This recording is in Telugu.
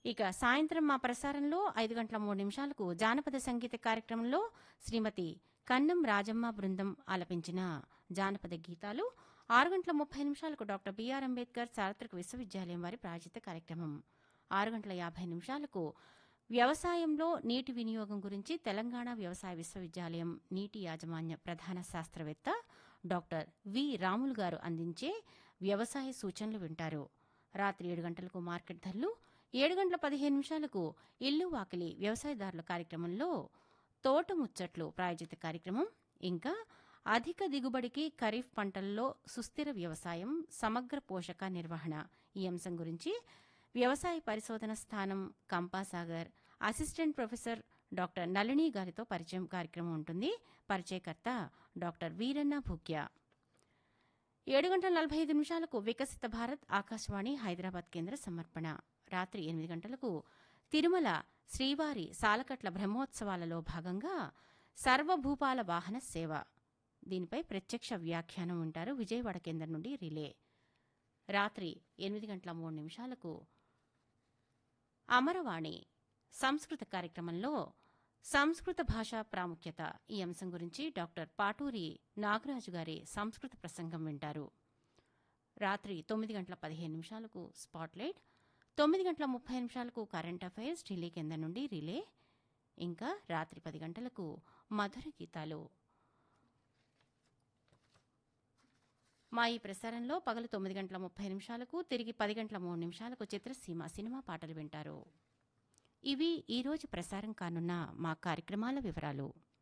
ఇక సాయంత్రం మా ప్రసారంలో ఐదు గంటల మూడు నిమిషాలకు జానపద సంగీత కార్యక్రమంలో శ్రీమతి కన్నం రాజమ్మ బృందం ఆలపించిన జానపద గీతాలు ఆరు గంటల ముప్పై నిమిషాలకు డాక్టర్ బిఆర్ అంబేద్కర్ చారిత్రక విశ్వవిద్యాలయం వారి ప్రాయోజిత కార్యక్రమం ఆరు గంటల యాభై నిమిషాలకు వ్యవసాయంలో నీటి వినియోగం గురించి తెలంగాణ వ్యవసాయ విశ్వవిద్యాలయం నీటి యాజమాన్య ప్రధాన శాస్త్రవేత్త డాక్టర్ వి రాములు గారు అందించే వ్యవసాయ సూచనలు వింటారు రాత్రి ఏడు గంటలకు మార్కెట్ ధరలు ఏడు గంటల పదిహేను నిమిషాలకు ఇల్లు వాకిలి వ్యవసాయదారుల కార్యక్రమంలో తోట ముచ్చట్లు ప్రాయోజిత కార్యక్రమం ఇంకా అధిక దిగుబడికి ఖరీఫ్ పంటల్లో సుస్థిర వ్యవసాయం సమగ్ర పోషక నిర్వహణ ఈ అంశం గురించి వ్యవసాయ పరిశోధన స్థానం Kampasagar assistant professor doctor Nalini గారితో పరిచయం కార్యక్రమం ఉంటుంది పరిచయకర్త డాక్టర్ వీరన్న భూక్య ఏడు గంటల నలభై ఐదు నిమిషాలకు వికసిత భారత్ ఆకాశవాణి హైదరాబాద్ కేంద్ర సమర్పణ రాత్రి ఎనిమిది గంటలకు తిరుమల శ్రీవారి సాలకట్ల బ్రహ్మోత్సవాలలో భాగంగా సర్వభూపాల వాహన సేవ దీనిపై ప్రత్యక్ష వ్యాఖ్యానం ఉంటారు విజయవాడ కేంద్రం నుండి రిలే రాత్రి ఎనిమిది గంటల మూడు నిమిషాలకు అమరవాణి సంస్కృత కార్యక్రమంలో సంస్కృత భాషా ప్రాముఖ్యత ఈ అంశం గురించి డాక్టర్ పాటూరి నాగరాజు గారి సంస్కృత ప్రసంగం వింటారు రాత్రి తొమ్మిది గంటల పదిహేను నిమిషాలకు స్పాట్లైట్ తొమ్మిది గంటల ముప్పై నిమిషాలకు కరెంట్ అఫైర్స్ ఢిల్లీ కేంద్రం నుండి రిలే ఇంకా రాత్రి పది గంటలకు మధుర గీతాలు మా ఈ ప్రసారంలో పగలు తొమ్మిది గంటల ముప్పై నిమిషాలకు తిరిగి పది గంటల మూడు నిమిషాలకు చిత్రసీమ సినిమా పాటలు వింటారు ఇవి ఈరోజు ప్రసారం కానున్న మా కార్యక్రమాల వివరాలు